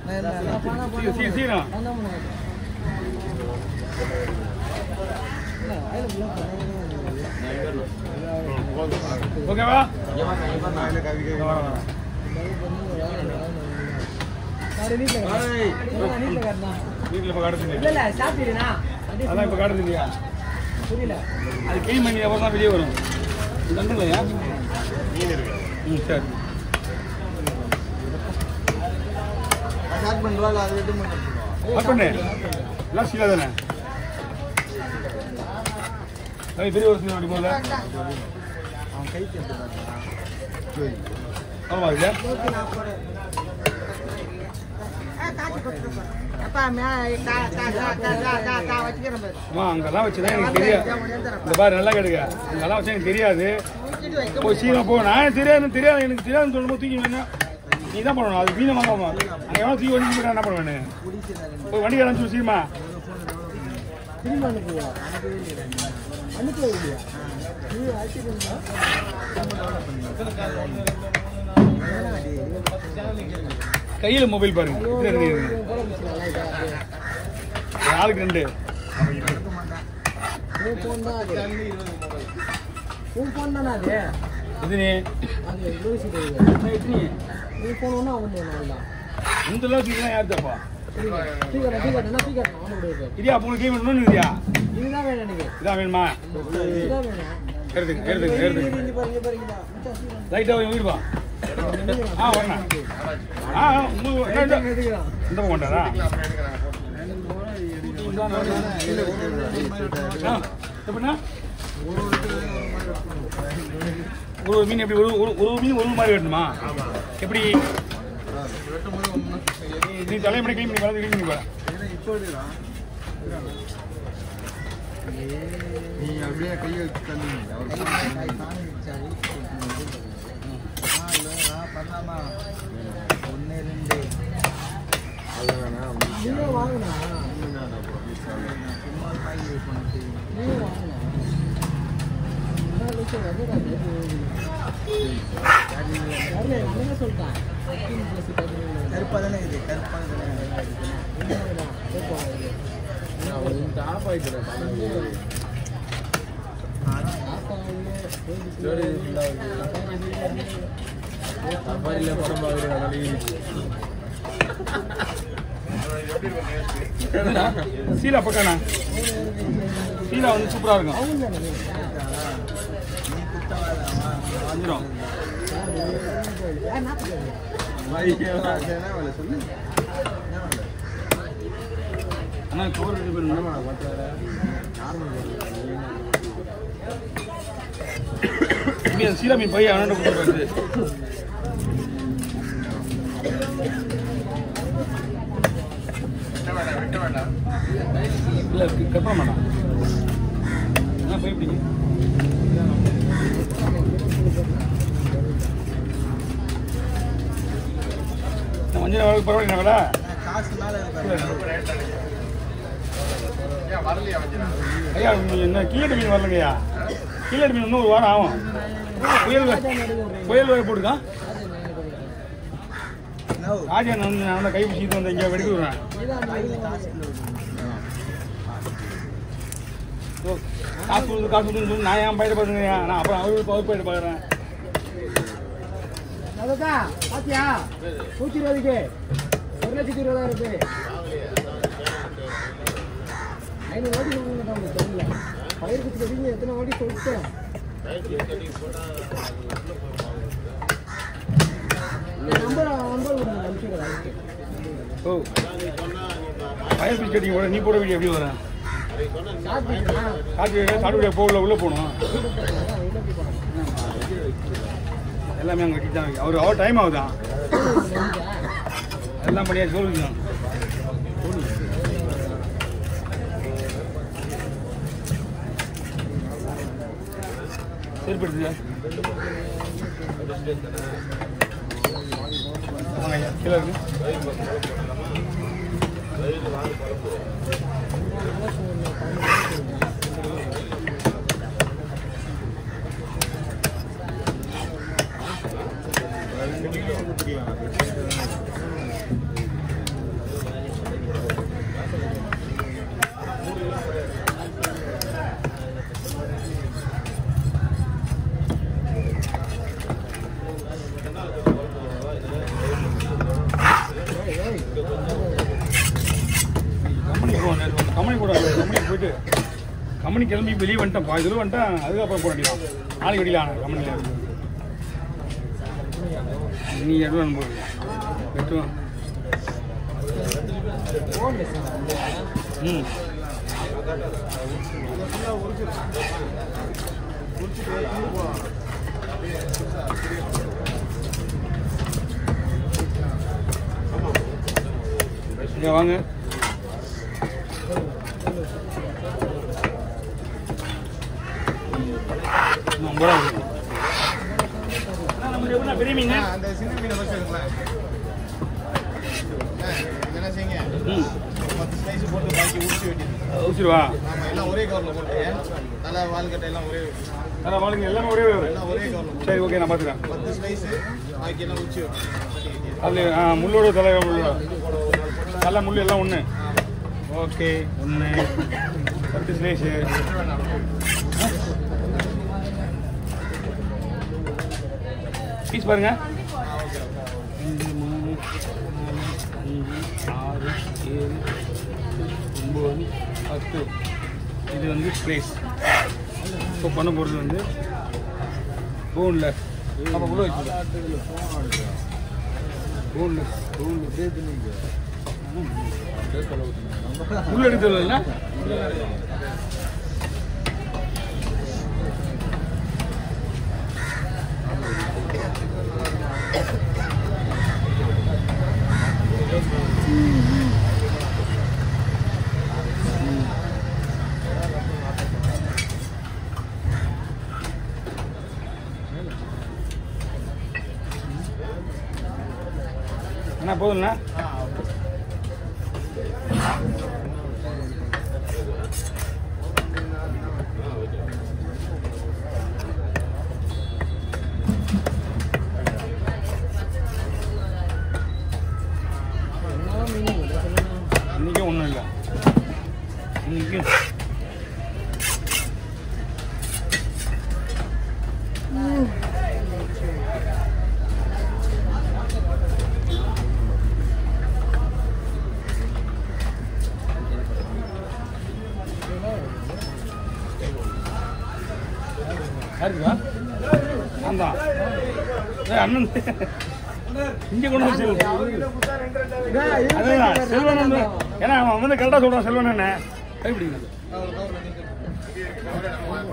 சீக்கிரம் சீக்கிரம் சீக்கிரம் ஓகேவா இங்க வா, வா, வா. வீட்டில் இப்போ காட்டுறது இல்லையா அதான் இப்போ காட்டுறது இல்லையா அது க்ளீன் பண்ணி அப்புறம் தான் வெளியே வரும் தந்துங்களையா ம் சரி ஆட் பண்ணு எல்லாம் சீலா தானே அது பெரிய ஒரு சீலா அப்படி போல ஆமா இல்லையா அம்மா அங்கெல்லாம் வச்சுதான் எனக்கு தெரியாது இந்த பாரு நல்லா கேடுங்க அங்கெல்லாம் வச்சா எனக்கு தெரியாது போய் சீக்கிரம் போ நான் தெரியாது தெரியாது எனக்கு தெரியாதுன்னு சொல்லும்போது தூக்கி வேணும் நீ தான் பண்ணணும் அது மீன வாங்காமா அங்கே எவ்வளோ தூக்கி வண்டி போயிட்டா என்ன பண்ணுவேன் போய் வண்டி அனுப்பிச்சு சீமா கையில் மொபைல் பாருங்க இது ரெண்டு இருக்கு. ஒரு ஆளுக்கு ரெண்டு இது நீ எத்தனை இந்த அளவுக்கு இதெல்லாம் யார் தப்பா இதியா உங்களுக்கு கேம் வேணும்னு இல்லையா இதான் வேணுமா எடுத்துங்க எடுத்துங்க எடுத்துங்க லைட்டாக வீடு வா ஆ வரணும் ஆ ஆ, உங்களுக்கு என்ன இந்த- இந்த பக்கம் கொண்டாரா ஆ எப்படின்னா ஒரு ஒரு மீன் எப்படி ஒரு ஒரு ஒரு மீன் ஒரு மாதிரி வெட்டணுமா எப்படி நீ தலைமுறை க்ளீன் பண்ணி வளர்ந்து க்ளீன் பண்ணி பாரு நீ அப்படியே கை வச்சு தள்ளுங்க ஒன்று ரெண்டு கருப்பாக தானே இது கருப்பாக தானே சீலா பக்காண்ணா சீலா வந்து சூப்பராக இருக்கும் வந்துடும் சொல்லு அண்ணா கவர் ரெடி பண்ணணும் இங்கே சீலா மீன் போய் அவனோட கொடுத்து இல்லை கற்பனை வேண்டாம் என்ன போய் பிடிங்க மஞ்சள் வரக்கு பரவாயில்ல விட காசு மேலே இருக்கு ஐயா நீ என்ன கீழடி மீன் வரலங்கய்யா கீழடி மீன் இன்னும் ஒரு வாரம் ஆகும் புயல் வே- புயல் வேற போட்டுக்கா நோ ராஜா நான் வந்து நான் தான் கை பிடிச்சிட்டு வந்து இங்கே வெடிக்க விடுறேன் ஓ, காசு கொடுத்து காசு கொடுத்துன்னு சொல்லி நான் ஏன் பயிர் பார்த்துங்கய்யா நான் அப்புறம் அவருக்கு அவர் பயிர் பார்க்குறேன் பாத்தியா நூத்தி இருபதுக்கு ஒரு லட்சத்தி இருபதாயிரம் பேர் ஐநூறு வாட்டி சொல்லுங்க நம்ம தெரியல பயிர் குத்தி கட்டிங்க எத்தனை வாட்டி சொல்லிட்டேன் நம்பர் நம்பர் கொடுங்க அனுப்பிச்சுக்கிறேன் அதுக்கு ஓ பயிர் பிடிச்சி கட்டிங்க கூட நீ போட வேண்டிய எப்படி வரேன் சாட் பண்ணிக்கிறேன் காட்டு சாப்பிட்டு போகல உள்ளே போகணும் எல்லாமே அங்கே கட்டி தான் அவர் அவர் டைம் ஆகுதான் எல்லாம் பண்ணியாச்சு சொல்லுங்க சரிப்படுத்து வாங்க ஐயா கீழே இருக்கு கம்பெனி கூட கம்பெனிக்கு போயிட்டு கம்பெனி கிளம்பி வெளியே வந்துட்டேன் பாதி தூரம் வந்துட்டேன் அதுக்கப்புறம் போட வேண்டியதான் நாளைக்கு வெளியில் ஆனேன் கம்பெனியில் நீ எடுத்து அனுப்புறது வெட்டுவான் ம் இங்க வாங்க இன்னும் ஐம்பது ரூபா கொடுங்க. அண்ணா, நம்மளுக்கு எப்படிண்ணா பெரிய மீன் அந்த சின்ன மீனை ஃபஸ்ட் எடுங்களேன் என்ன செய்யுங்க ம் பத்து ஸ்லைஸ் போட்டு பாக்கி உடிச்சு வெட்டிடுங்க ஊசிடுவா ஆமாம் எல்லாம் ஒரே கவரில் போட்டு தலை வால்கட்டை எல்லாம் ஒரே அதான் வாழுங்க எல்லாமே ஒரே ஒரே எல்லாம் ஒரே கவரில் போட்டு சரி ஓகே நான் பார்த்துக்கிறேன் பத்து ஸ்லைஸ் பாக்கி எல்லாம் உச்சி வெட்டி அதில் ஆ முள்ளோட தலை முள்ளோட தலை முள் எல்லாம் ஒன்று ஓகே ஒன்று பத்து ஸ்லேஸு பீஸ் பாருங்க ரெண்டு மூணு நாலு அஞ்சு ஆறு ஏழு ஒம்பது பத்து இது வந்து ஸ்லேஸ் இப்போ பண்ண போகிறது வந்து போனில் நம்ம உள்ள வச்சுக்கலாம் போன்லெஸ் உள்ள எடுத்து இல்லைன்னா அண்ணா போதும்ண்ணா இன்னைக்கும் ஒன்றும் இல்லை இன்னைக்கும் யாருக்குதா நான் தான் ஏய், அண்ணன் இங்கே கொண்டு வந்து அதுதான் செல்வன் வந்து ஏன்னா அவன் வந்து கரெக்டாக சொல்கிறான் செல்வன் என்ன கைப்பிடிக்கிறது